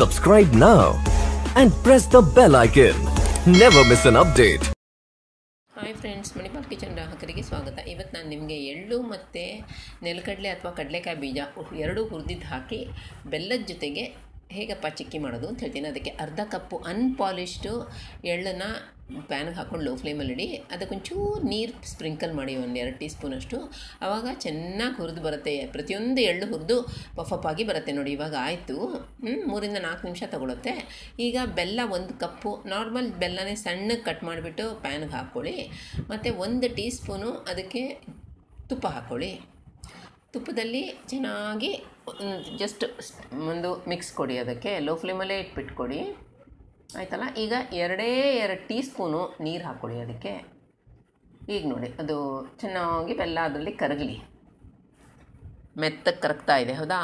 Subscribe now and press the bell icon. Never miss an update. Hi friends Manipal kitchen ಗ್ರಾಹಕರಿಗೆ ಸ್ವಾಗತ ಇವತ್ತು ನಾನು ನಿಮಗೆ ಎಳ್ಳು ಮತ್ತು ನೆಲಗಡಲೆ ಅಥವಾ ಕಡಲೆಕಾಯಿ ಬೀಜ ಎರಡೂ ಹುರಿದಿದ್ದು ಹಾಕಿ ಬೆಲ್ಲದ ಜೊತೆಗೆ ಹೇಗಪ್ಪ ಚಿಕ್ಕಿ ಮಾಡೋದು ಅಂತ ಹೇಳ್ತೀನಿ ಅದಕ್ಕೆ ಅರ್ಧ ಕಪ್ಪು ಅನ್ಪಾಲಿಶ್ಡು ಎಳ್ಳನ್ನು ಪ್ಯಾನ್ಗೆ ಹಾಕ್ಕೊಂಡು ಲೋ ಫ್ಲೇಮಲ್ಲಿ ಇಡಿ ಅದಕ್ಕೊಂಚೂರು ನೀರು ಸ್ಪ್ರಿಂಕಲ್ ಮಾಡಿ ಒಂದು ಎರಡು ಟೀ ಸ್ಪೂನಷ್ಟು ಆವಾಗ ಚೆನ್ನಾಗಿ ಹುರಿದು ಬರುತ್ತೆ ಪ್ರತಿಯೊಂದು ಎಳ್ಳು ಹುರಿದು ಪಫಪ್ ಆಗಿ ಬರುತ್ತೆ ನೋಡಿ ಇವಾಗ ಆಯಿತು ಮೂರಿಂದ ನಾಲ್ಕು ನಿಮಿಷ ತಗೊಳುತ್ತೆ ಈಗ ಬೆಲ್ಲ ಒಂದು ಕಪ್ಪು ನಾರ್ಮಲ್ ಬೆಲ್ಲನೇ ಸಣ್ಣಗೆ ಕಟ್ ಮಾಡಿಬಿಟ್ಟು ಪ್ಯಾನ್ಗೆ ಹಾಕ್ಕೊಳ್ಳಿ ಮತ್ತು ಒಂದು ಟೀ ಸ್ಪೂನು ಅದಕ್ಕೆ ತುಪ್ಪ ಹಾಕ್ಕೊಳ್ಳಿ ತುಪ್ಪದಲ್ಲಿ ಚೆನ್ನಾಗಿ ಜಸ್ಟ್ ಒಂದು ಮಿಕ್ಸ್ ಕೊಡಿ ಅದಕ್ಕೆ ಲೋ ಫ್ಲೇಮಲ್ಲೇ ಇಟ್ಬಿಟ್ಕೊಡಿ ಆಯ್ತಲ್ಲ ಈಗ ಎರಡೇ ಎರಡು ಟೀ ಸ್ಪೂನು ನೀರು ಹಾಕ್ಕೊಳ್ಳಿ ಅದಕ್ಕೆ ಈಗ ನೋಡಿ ಅದು ಚೆನ್ನಾಗಿ ಬೆಲ್ಲ ಅದರಲ್ಲಿ ಕರಗಲಿ ಮೆತ್ತಗೆ ಕರಗ್ತಾ ಇದೆ ಹೌದಾ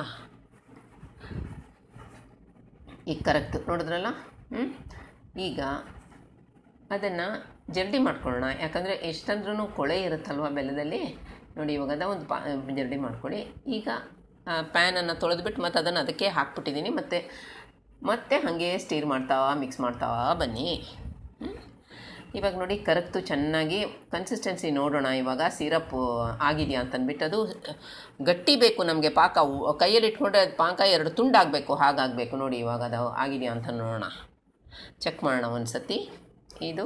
ಈಗ ಕರಗ್ತು ನೋಡಿದ್ರಲ್ಲ ಹ್ಞೂ ಈಗ ಅದನ್ನು ಜಲ್ದಿ ಮಾಡ್ಕೊಳ್ಳೋಣ ಯಾಕಂದರೆ ಎಷ್ಟಂದ್ರೂ ಕೊಳೆ ಇರುತ್ತಲ್ವ ಬೆಲ್ಲದಲ್ಲಿ ನೋಡಿ ಇವಾಗ ಅದ ಒಂದು ಪಾ ಜಲ್ದಿ ಮಾಡ್ಕೊಳ್ಳಿ ಈಗ ಪ್ಯಾನನ್ನು ತೊಳೆದ್ಬಿಟ್ಟು ಮತ್ತು ಅದನ್ನು ಅದಕ್ಕೆ ಹಾಕ್ಬಿಟ್ಟಿದ್ದೀನಿ ಮತ್ತು ಮತ್ತೆ ಹಾಗೆ ಸ್ಟೀರ್ ಮಾಡ್ತಾವ ಮಿಕ್ಸ್ ಮಾಡ್ತಾವ ಬನ್ನಿ ಹ್ಮ್? ಇವಾಗ ನೋಡಿ ಕರಗ್ತು ಚೆನ್ನಾಗಿ ಕನ್ಸಿಸ್ಟೆನ್ಸಿ ನೋಡೋಣ ಇವಾಗ ಸಿರಪ್ ಆಗಿದೆಯಾ ಅಂತಂದ್ಬಿಟ್ಟು ಅದು ಗಟ್ಟಿ ಬೇಕು ನಮಗೆ ಪಾಕ ಉ- ಕೈಯಲ್ಲಿ ಇಟ್ಕೊಂಡ್ರೆ ಅದು ಪಾಕ ಎರಡು ತುಂಡಾಗಬೇಕು ಹಾಗಾಗಬೇಕು ನೋಡಿ ಇವಾಗ ಅದು ಆಗಿದೆಯಾ ಅಂತ ನೋಡೋಣ ಚೆಕ್ ಮಾಡೋಣ ಒಂದು ಸತಿ ಇದು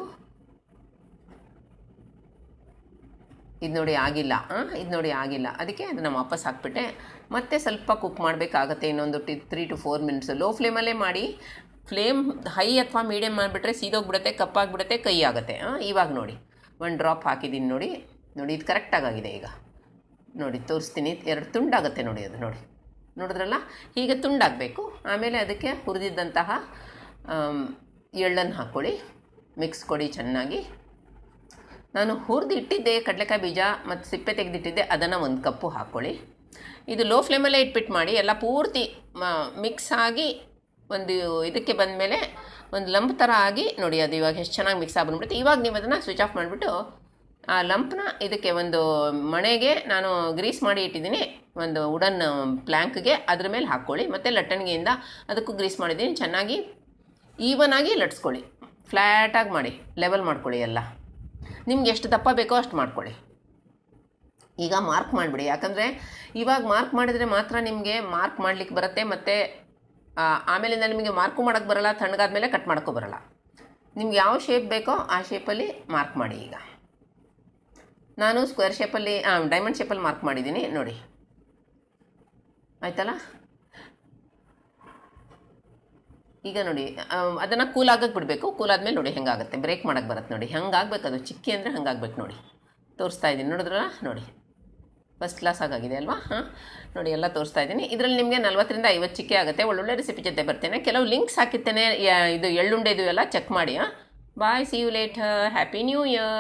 ಇದು ನೋಡಿ ಆಗಿಲ್ಲ ಇದು ನೋಡಿ ಆಗಿಲ್ಲ ಅದಕ್ಕೆ ಅದನ್ನು ವಾಪಸ್ ಹಾಕ್ಬಿಟ್ಟೆ ಮತ್ತೆ ಸ್ವಲ್ಪ ಕುಕ್ ಮಾಡಬೇಕಾಗತ್ತೆ ಇನ್ನೊಂದು ಟಿ three to four minutes low ಫ್ಲೇಮಲ್ಲೇ ಮಾಡಿ ಫ್ಲೇಮ್ ಹೈ ಅಥವಾ ಮೀಡಿಯಮ್ ಮಾಡಿಬಿಟ್ರೆ ಸೀದೋಗ್ಬಿಡುತ್ತೆ ಕಪ್ಪಾಗಿಬಿಡುತ್ತೆ ಕೈ ಆಗುತ್ತೆ ಆ, ಇವಾಗ ನೋಡಿ ಒಂದು ಡ್ರಾಪ್ ಹಾಕಿದ್ದೀನಿ ನೋಡಿ ನೋಡಿ ಇದು ಕರೆಕ್ಟಾಗಿ ಆಗಿದೆ ಈಗ ನೋಡಿ ತೋರಿಸ್ತೀನಿ ಎರಡು ತುಂಡಾಗುತ್ತೆ ನೋಡಿ ಅದು ನೋಡಿ ನೋಡಿದ್ರಲ್ಲ ಹೀಗೆ ತುಂಡಾಗಬೇಕು ಆಮೇಲೆ ಅದಕ್ಕೆ ಹುರಿದಿದ್ದಂತಹ ಆಮ್, ಎಳ್ಳನ್ನು ಹಾಕ್ಕೊಳ್ಳಿ ಮಿಕ್ಸ್ ಕೊಡಿ ಚೆನ್ನಾಗಿ ನಾನು ಹುರಿದು ಇಟ್ಟಿದ್ದೆ ಕಡಲೆಕಾಯಿ ಬೀಜ ಮತ್ತು ಸಿಪ್ಪೆ ತೆಗೆದಿಟ್ಟಿದ್ದೆ ಅದನ್ನು ಒಂದು ಕಪ್ಪು ಹಾಕ್ಕೊಳ್ಳಿ ಇದು ಲೋ ಫ್ಲೇಮಲ್ಲೇ ಇಟ್ಬಿಟ್ಟು ಮಾಡಿ ಎಲ್ಲ ಪೂರ್ತಿ ಮಿಕ್ಸ್ ಆಗಿ ಒಂದು ಇದಕ್ಕೆ ಬಂದಮೇಲೆ ಒಂದು ಲಂಪ್ ಥರ ಆಗಿ ನೋಡಿ ಅದು ಇವಾಗ ಎಷ್ಟು ಚೆನ್ನಾಗಿ ಮಿಕ್ಸ್ ಆಗ್ಬಿಟ್ಬಿಡುತ್ತೆ ಇವಾಗ ನೀವು ಅದನ್ನು ಸ್ವಿಚ್ ಆಫ್ ಮಾಡಿಬಿಟ್ಟು ಆ ಲಂಪ್ನ ಇದಕ್ಕೆ ಒಂದು ಮಣೆಗೆ ನಾನು ಗ್ರೀಸ್ ಮಾಡಿ ಇಟ್ಟಿದ್ದೀನಿ ಒಂದು ವುಡನ್ ಪ್ಲ್ಯಾಂಕ್ಗೆ ಅದ್ರ ಮೇಲೆ ಹಾಕ್ಕೊಳ್ಳಿ ಮತ್ತು ಲಟ್ಟಣಿಗೆಯಿಂದ ಅದಕ್ಕೂ ಗ್ರೀಸ್ ಮಾಡಿದ್ದೀನಿ ಚೆನ್ನಾಗಿ ಈವನ್ ಆಗಿ ಲಟ್ಸ್ಕೊಳ್ಳಿ ಫ್ಲ್ಯಾಟಾಗಿ ಮಾಡಿ ಲೆವೆಲ್ ಮಾಡ್ಕೊಳ್ಳಿ ಎಲ್ಲ ನಿಮ್ಗೆ ಎಷ್ಟು ದಪ್ಪ ಬೇಕೋ ಅಷ್ಟು ಮಾಡ್ಕೊಳ್ಳಿ ಈಗ ಮಾರ್ಕ್ ಮಾಡಿಬಿಡಿ ಯಾಕಂದರೆ ಇವಾಗ ಮಾರ್ಕ್ ಮಾಡಿದರೆ ಮಾತ್ರ ನಿಮಗೆ ಮಾರ್ಕ್ ಮಾಡಲಿಕ್ಕೆ ಬರುತ್ತೆ ಮತ್ತು ಆಮೇಲಿಂದ ನಿಮಗೆ ಮಾರ್ಕು ಮಾಡೋಕ್ಕೆ ಬರಲ್ಲ ತಣ್ಣಗಾದ್ಮೇಲೆ ಕಟ್ ಮಾಡೋಕ್ಕೂ ಬರಲ್ಲ ನಿಮ್ಗೆ ಯಾವ ಶೇಪ್ ಬೇಕೋ ಆ ಶೇಪಲ್ಲಿ ಮಾರ್ಕ್ ಮಾಡಿ ಈಗ ನಾನು ಸ್ಕ್ವೇರ್ ಶೇಪಲ್ಲಿ ಡೈಮಂಡ್ ಶೇಪಲ್ಲಿ ಮಾರ್ಕ್ ಮಾಡಿದ್ದೀನಿ ನೋಡಿ ಆಯ್ತಲ್ಲ ಈಗ ನೋಡಿ ಅದನ್ನು ಕೂಲ್ ಆಗಕ್ಕೆ ಬಿಡಬೇಕು ಕೂಲ್ ಆದಮೇಲೆ ನೋಡಿ ಹೆಂಗಾಗುತ್ತೆ ಬ್ರೇಕ್ ಮಾಡೋಕ್ಕೆ ಬರುತ್ತೆ ನೋಡಿ ಹೆಂಗಾಗ್ಬೇಕು ಅದು ಚಿಕ್ಕಿ ಅಂದರೆ ಹಂಗಾಗ್ಬೇಕು ನೋಡಿ ತೋರಿಸ್ತಾ ಇದ್ದೀನಿ ನೋಡಿದ್ರಲ್ಲ ನೋಡಿ ಫಸ್ಟ್ ಕ್ಲಾಸ್ ಆಗಿದೆ ಅಲ್ವಾ ಹಾಂ ನೋಡಿ ಎಲ್ಲ ತೋರಿಸ್ತಾ ಇದ್ದೀನಿ ಇದರಲ್ಲಿ ನಿಮಗೆ ನಲ್ವತ್ತರಿಂದ ಐವತ್ತು ಚಿಕ್ಕಿ ಆಗುತ್ತೆ ಒಳ್ಳೊಳ್ಳೆ ರೆಸಿಪಿ ಜೊತೆ ಬರ್ತೇನೆ ಕೆಲವು ಲಿಂಕ್ಸ್ ಹಾಕಿರ್ತೇನೆ ಯಾ- ಇದು ಎಳ್ಳುಂಡೆದು ಎಲ್ಲ ಚೆಕ್ ಮಾಡಿ ಹಾಂ bye see you late happy new year